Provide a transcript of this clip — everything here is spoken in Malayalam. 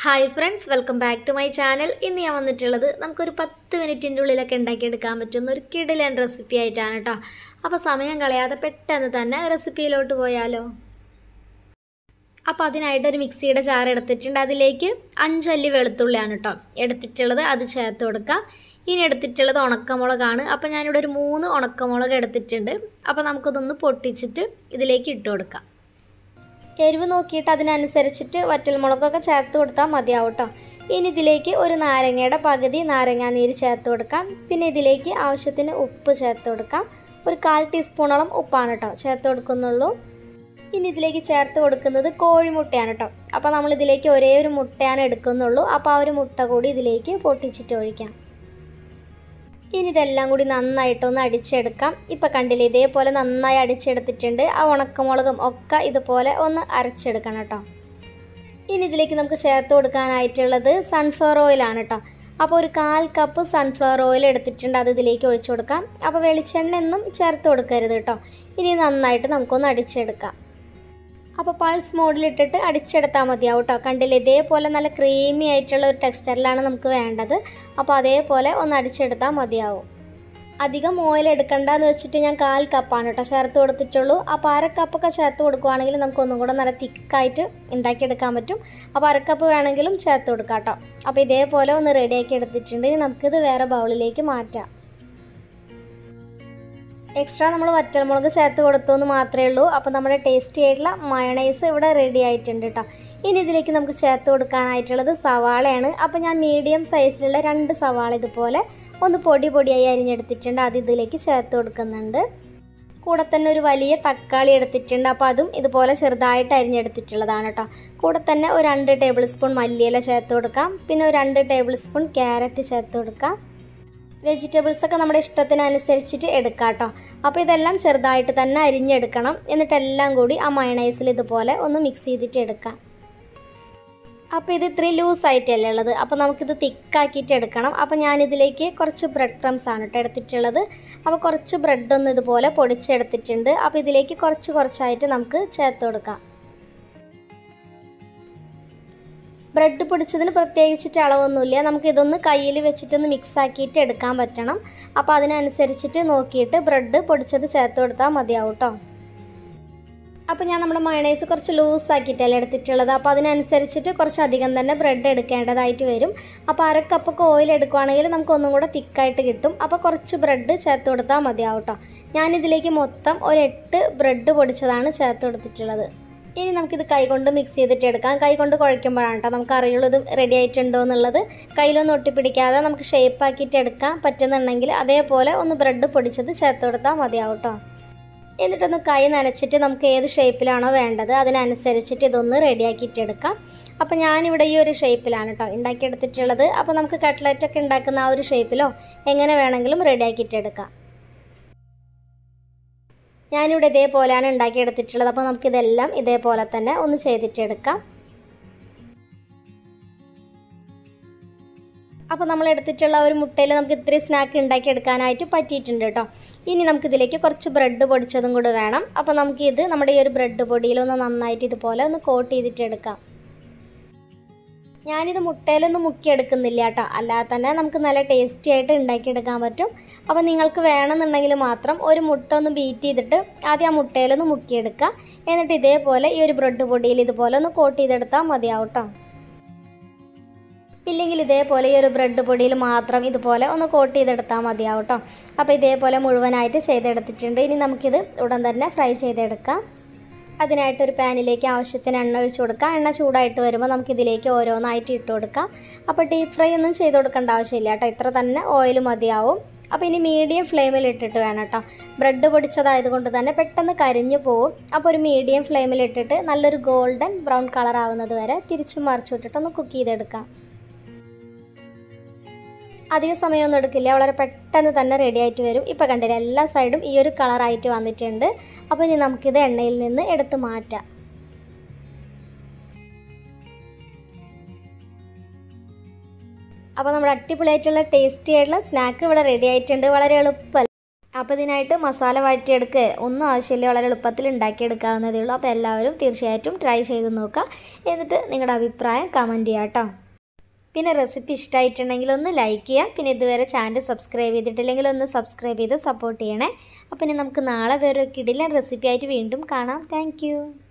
hi friends welcome back to my channel ഇന്ന് ഞാൻ വന്നിട്ടുള്ളത് നമുക്കൊരു പത്ത് മിനിറ്റിൻ്റെ ഉള്ളിലൊക്കെ ഉണ്ടാക്കിയെടുക്കാൻ പറ്റുന്ന ഒരു കിടിലൻ റെസിപ്പി ആയിട്ടാണ് കേട്ടോ അപ്പോൾ സമയം കളയാതെ പെട്ടെന്ന് തന്നെ റെസിപ്പിയിലോട്ട് പോയാലോ അപ്പോൾ അതിനായിട്ട് ഒരു മിക്സിയുടെ ജാർ എടുത്തിട്ടുണ്ട് അതിലേക്ക് അഞ്ചല്ലി വെളുത്തുള്ളിയാണ് കേട്ടോ എടുത്തിട്ടുള്ളത് അത് ചേർത്ത് കൊടുക്കുക ഇനി എടുത്തിട്ടുള്ളത് ഉണക്കമുളകാണ് അപ്പോൾ ഞാനിവിടെ ഒരു മൂന്ന് ഉണക്കമുളക് എടുത്തിട്ടുണ്ട് അപ്പോൾ നമുക്കതൊന്ന് പൊട്ടിച്ചിട്ട് ഇതിലേക്ക് ഇട്ട് കൊടുക്കാം എരിവ് നോക്കിയിട്ട് അതിനനുസരിച്ചിട്ട് വറ്റൽമുളകൊക്കെ ചേർത്ത് കൊടുത്താൽ മതിയാവും കേട്ടോ ഇനി ഇതിലേക്ക് ഒരു നാരങ്ങയുടെ പകുതി നാരങ്ങാ നീര് ചേർത്ത് കൊടുക്കാം പിന്നെ ഇതിലേക്ക് ആവശ്യത്തിന് ഉപ്പ് ചേർത്ത് കൊടുക്കാം ഒരു കാൽ ടീസ്പൂണോളം ഉപ്പാണ് കേട്ടോ ചേർത്ത് കൊടുക്കുന്നുള്ളൂ ഇനി ഇതിലേക്ക് ചേർത്ത് കൊടുക്കുന്നത് കോഴിമുട്ടയാണ് കേട്ടോ അപ്പോൾ നമ്മൾ ഇതിലേക്ക് ഒരേ ഒരു മുട്ടയാണ് എടുക്കുന്നുള്ളൂ അപ്പോൾ ആ ഒരു മുട്ട കൂടി ഇതിലേക്ക് പൊട്ടിച്ചിട്ട് ഒഴിക്കാം ഇനി ഇതെല്ലാം കൂടി നന്നായിട്ടൊന്ന് അടിച്ചെടുക്കാം ഇപ്പം കണ്ടില്ലേ ഇതേപോലെ നന്നായി അടിച്ചെടുത്തിട്ടുണ്ട് ആ ഉണക്കമുളകും ഒക്കെ ഇതുപോലെ ഒന്ന് അരച്ചെടുക്കണം കേട്ടോ ഇനി ഇതിലേക്ക് നമുക്ക് ചേർത്ത് കൊടുക്കാനായിട്ടുള്ളത് സൺഫ്ലവർ ഓയിലാണ് കേട്ടോ അപ്പോൾ ഒരു കാൽ കപ്പ് സൺഫ്ലവർ ഓയിൽ എടുത്തിട്ടുണ്ട് അത് ഇതിലേക്ക് ഒഴിച്ചു കൊടുക്കാം അപ്പോൾ വെളിച്ചെണ്ണ ഒന്നും ചേർത്ത് കൊടുക്കരുത് കേട്ടോ ഇനി നന്നായിട്ട് നമുക്കൊന്ന് അടിച്ചെടുക്കാം അപ്പോൾ പൾസ് മോഡിലിട്ടിട്ട് അടിച്ചെടുത്താൽ മതിയാവും കേട്ടോ കണ്ടില്ലേ ഇതേപോലെ നല്ല ക്രീമി ആയിട്ടുള്ള ഒരു ടെക്സ്ചറിലാണ് നമുക്ക് വേണ്ടത് അപ്പോൾ അതേപോലെ ഒന്ന് അടിച്ചെടുത്താൽ മതിയാവും അധികം ഓയിൽ എടുക്കണ്ടെന്ന് വെച്ചിട്ട് ഞാൻ കാൽ കപ്പാണ് കേട്ടോ ചേർത്ത് കൊടുത്തിട്ടുള്ളൂ അപ്പോൾ അര കപ്പൊക്കെ ചേർത്ത് കൊടുക്കുവാണെങ്കിൽ നമുക്ക് ഒന്നും കൂടെ നല്ല തിക്കായിട്ട് ഉണ്ടാക്കിയെടുക്കാൻ പറ്റും അപ്പോൾ അരക്കപ്പ് വേണമെങ്കിലും ചേർത്ത് കൊടുക്കാം കേട്ടോ അപ്പോൾ ഇതേപോലെ ഒന്ന് റെഡിയാക്കി എടുത്തിട്ടുണ്ട് ഇനി നമുക്കിത് വേറെ ബൗളിലേക്ക് മാറ്റാം എക്സ്ട്രാ നമ്മൾ വറ്റൽമുളക് ചേർത്ത് കൊടുത്തു എന്ന് മാത്രമേ ഉള്ളൂ അപ്പോൾ നമ്മുടെ ടേസ്റ്റി ആയിട്ടുള്ള മയണൈസ് ഇവിടെ റെഡി ആയിട്ടുണ്ട് കേട്ടോ ഇനി ഇതിലേക്ക് നമുക്ക് ചേർത്ത് കൊടുക്കാനായിട്ടുള്ളത് സവാളയാണ് അപ്പോൾ ഞാൻ മീഡിയം സൈസിലുള്ള രണ്ട് സവാള ഇതുപോലെ ഒന്ന് പൊടി പൊടിയായി അരിഞ്ഞെടുത്തിട്ടുണ്ട് അത് ഇതിലേക്ക് ചേർത്ത് കൊടുക്കുന്നുണ്ട് കൂടെ തന്നെ ഒരു വലിയ തക്കാളി എടുത്തിട്ടുണ്ട് അപ്പോൾ അതും ഇതുപോലെ ചെറുതായിട്ട് അരിഞ്ഞെടുത്തിട്ടുള്ളതാണ് കേട്ടോ കൂടെ തന്നെ ഒരു രണ്ട് ടേബിൾ സ്പൂൺ മല്ലിയില ചേർത്ത് കൊടുക്കാം പിന്നെ ഒരു രണ്ട് ടേബിൾ സ്പൂൺ ക്യാരറ്റ് ചേർത്ത് കൊടുക്കാം വെജിറ്റബിൾസ് ഒക്കെ നമ്മുടെ ഇഷ്ടത്തിനനുസരിച്ചിട്ട് എടുക്കാം കേട്ടോ അപ്പോൾ ഇതെല്ലാം ചെറുതായിട്ട് തന്നെ അരിഞ്ഞെടുക്കണം എന്നിട്ട് എല്ലാം കൂടി ആ മയണൈസിൽ ഇതുപോലെ ഒന്ന് മിക്സ് ചെയ്തിട്ട് എടുക്കാം അപ്പോൾ ഇത് ഇത്രയും ലൂസായിട്ടല്ലേ ഉള്ളത് അപ്പോൾ നമുക്കിത് തിക്കാക്കിയിട്ട് എടുക്കണം അപ്പോൾ ഞാനിതിലേക്ക് കുറച്ച് ബ്രെഡ് ക്രംസ് ആണ് കേട്ടോ എടുത്തിട്ടുള്ളത് അപ്പോൾ കുറച്ച് ബ്രെഡ് ഒന്ന് ഇതുപോലെ പൊടിച്ചെടുത്തിട്ടുണ്ട് അപ്പോൾ ഇതിലേക്ക് കുറച്ച് കുറച്ചായിട്ട് നമുക്ക് ചേർത്ത് കൊടുക്കാം ബ്രെഡ് പൊടിച്ചതിന് പ്രത്യേകിച്ചിട്ട് അളവൊന്നുമില്ല നമുക്ക് ഇതൊന്ന് കയ്യിൽ വെച്ചിട്ടൊന്ന് മിക്സ് ആക്കിയിട്ട് എടുക്കാൻ പറ്റണം അപ്പോൾ അതിനനുസരിച്ചിട്ട് നോക്കിയിട്ട് ബ്രെഡ് പൊടിച്ചത് ചേർത്ത് കൊടുത്താൽ മതിയാവും കേട്ടോ അപ്പോൾ ഞാൻ നമ്മുടെ മയണൈസ് കുറച്ച് ലൂസ് ആക്കിയിട്ടല്ലേ എടുത്തിട്ടുള്ളത് അപ്പോൾ അതിനനുസരിച്ചിട്ട് കുറച്ച് അധികം തന്നെ ബ്രെഡ് എടുക്കേണ്ടതായിട്ട് വരും അപ്പോൾ അര കപ്പൊക്കെ ഓയിൽ എടുക്കുവാണെങ്കിൽ നമുക്ക് ഒന്നും കൂടെ തിക്കായിട്ട് കിട്ടും അപ്പോൾ കുറച്ച് ബ്രെഡ് ചേർത്ത് കൊടുത്താൽ മതിയാവും കേട്ടോ ഞാനിതിലേക്ക് മൊത്തം ഒരു എട്ട് ബ്രെഡ് പൊടിച്ചതാണ് ചേർത്ത് കൊടുത്തിട്ടുള്ളത് ഇനി നമുക്കിത് കൈകൊണ്ട് മിക്സ് ചെയ്തിട്ട് എടുക്കാം കൈ കൊണ്ട് കുഴയ്ക്കുമ്പോഴാണ് കേട്ടോ നമുക്ക് അറിയുള്ളൂ ഇത് റെഡി ആയിട്ടുണ്ടോ എന്നുള്ളത് കയ്യിലൊന്നും ഒട്ടിപ്പിടിക്കാതെ നമുക്ക് ഷേപ്പ് ആക്കിയിട്ട് എടുക്കാൻ പറ്റുന്നുണ്ടെങ്കിൽ അതേപോലെ ഒന്ന് ബ്രെഡ് പൊടിച്ചത് ചേർത്ത് കൊടുത്താൽ മതിയാവും കേട്ടോ എന്നിട്ടൊന്ന് കൈ നനച്ചിട്ട് നമുക്ക് ഏത് ഷേപ്പിലാണോ വേണ്ടത് അതിനനുസരിച്ചിട്ട് ഇതൊന്ന് റെഡിയാക്കിയിട്ട് എടുക്കാം അപ്പോൾ ഞാനിവിടെ ഈ ഒരു ഷേപ്പിലാണ് കേട്ടോ ഉണ്ടാക്കിയെടുത്തിട്ടുള്ളത് അപ്പോൾ നമുക്ക് കട്ട്ലറ്റൊക്കെ ഉണ്ടാക്കുന്ന ആ ഒരു ഷേപ്പിലോ എങ്ങനെ വേണമെങ്കിലും റെഡിയാക്കിയിട്ട് എടുക്കാം ഞാനിവിടെ ഇതേപോലെയാണ് ഉണ്ടാക്കിയെടുത്തിട്ടുള്ളത് അപ്പോൾ നമുക്കിതെല്ലാം ഇതേപോലെ തന്നെ ഒന്ന് ചെയ്തിട്ടെടുക്കാം അപ്പോൾ നമ്മൾ എടുത്തിട്ടുള്ള ഒരു മുട്ടയിൽ നമുക്ക് ഇത്രയും സ്നാക്ക് ഉണ്ടാക്കിയെടുക്കാനായിട്ട് പറ്റിയിട്ടുണ്ട് കേട്ടോ ഇനി നമുക്കിതിലേക്ക് കുറച്ച് ബ്രെഡ് പൊടിച്ചതും കൂടി വേണം അപ്പോൾ നമുക്കിത് നമ്മുടെ ഈ ഒരു ബ്രെഡ് പൊടിയിലൊന്ന് നന്നായിട്ട് ഇതുപോലെ ഒന്ന് കോട്ട് ചെയ്തിട്ടെടുക്കാം ഞാനിത് മുട്ടയിലൊന്നും മുക്കിയെടുക്കുന്നില്ല കേട്ടോ അല്ലാതെ തന്നെ നമുക്ക് നല്ല ടേസ്റ്റി ആയിട്ട് ഉണ്ടാക്കിയെടുക്കാൻ പറ്റും അപ്പോൾ നിങ്ങൾക്ക് വേണമെന്നുണ്ടെങ്കിൽ മാത്രം ഒരു മുട്ട ഒന്ന് ബീറ്റ് ചെയ്തിട്ട് ആദ്യം ആ മുട്ടയിലൊന്ന് മുക്കിയെടുക്കുക എന്നിട്ട് ഇതേപോലെ ഈ ഒരു ബ്രെഡ് പൊടിയിൽ ഇതുപോലെ ഒന്ന് കോട്ട് ചെയ്തെടുത്താൽ മതിയാവും കേട്ടോ ഇല്ലെങ്കിൽ ഇതേപോലെ ഈ ഒരു ബ്രെഡ് പൊടിയിൽ മാത്രം ഇതുപോലെ ഒന്ന് കോട്ട് ചെയ്തെടുത്താൽ മതിയാവും കേട്ടോ അപ്പോൾ ഇതേപോലെ മുഴുവനായിട്ട് ചെയ്തെടുത്തിട്ടുണ്ട് ഇനി നമുക്കിത് ഉടൻ തന്നെ ഫ്രൈ ചെയ്തെടുക്കാം അതിനായിട്ട് ഒരു പാനിലേക്ക് ആവശ്യത്തിന് എണ്ണ ഒഴിച്ചു കൊടുക്കാം എണ്ണ ചൂടായിട്ട് വരുമ്പോൾ നമുക്കിതിലേക്ക് ഓരോന്നായിട്ട് ഇട്ട് കൊടുക്കാം അപ്പോൾ ഡീപ്പ് ഫ്രൈ ഒന്നും ചെയ്ത് കൊടുക്കേണ്ട ആവശ്യമില്ല കേട്ടോ ഇത്ര തന്നെ ഓയിൽ മതിയാവും അപ്പോൾ ഇനി മീഡിയം ഫ്ലെയിമിൽ ഇട്ടിട്ട് വേണം കേട്ടോ ബ്രെഡ് പൊടിച്ചതായതുകൊണ്ട് തന്നെ പെട്ടെന്ന് കരിഞ്ഞു പോവും അപ്പോൾ ഒരു മീഡിയം ഫ്ലെയിമിൽ ഇട്ടിട്ട് നല്ലൊരു ഗോൾഡൻ ബ്രൗൺ കളർ ആവുന്നത് വരെ തിരിച്ചും മറിച്ചു ഇട്ടിട്ട് ഒന്ന് കുക്ക് ചെയ്തെടുക്കാം അധിക സമയമൊന്നും എടുക്കില്ല വളരെ പെട്ടെന്ന് തന്നെ റെഡി ആയിട്ട് വരും ഇപ്പോൾ കണ്ടില്ല എല്ലാ സൈഡും ഈ ഒരു കളറായിട്ട് വന്നിട്ടുണ്ട് അപ്പോൾ ഇനി നമുക്കിത് എണ്ണയിൽ നിന്ന് എടുത്ത് മാറ്റാം അപ്പോൾ നമ്മുടെ അടിപൊളിയായിട്ടുള്ള ടേസ്റ്റി ആയിട്ടുള്ള സ്നാക്ക് ഇവിടെ റെഡി ആയിട്ടുണ്ട് വളരെ എളുപ്പമല്ല അപ്പോൾ ഇതിനായിട്ട് മസാല വഴറ്റിയെടുക്കുക ഒന്നും ആവശ്യമില്ല വളരെ എളുപ്പത്തിൽ ഉണ്ടാക്കിയെടുക്കാവുന്നതേ ഉള്ളൂ അപ്പോൾ എല്ലാവരും തീർച്ചയായിട്ടും ട്രൈ ചെയ്ത് നോക്കുക എന്നിട്ട് നിങ്ങളുടെ അഭിപ്രായം കമൻറ്റ് ചെയ്യാം കേട്ടോ പിന്നെ റെസിപ്പി ഇഷ്ടമായിട്ടുണ്ടെങ്കിൽ ഒന്ന് ലൈക്ക് ചെയ്യുക പിന്നെ ഇതുവരെ ചാനൽ സബ്സ്ക്രൈബ് ചെയ്തിട്ടില്ലെങ്കിൽ ഒന്ന് സബ്സ്ക്രൈബ് ചെയ്ത് സപ്പോർട്ട് ചെയ്യണേ അപ്പോൾ ഇനി നമുക്ക് നാളെ വേറൊരു കിടിലൻ റെസിപ്പി ആയിട്ട് വീണ്ടും കാണാം താങ്ക്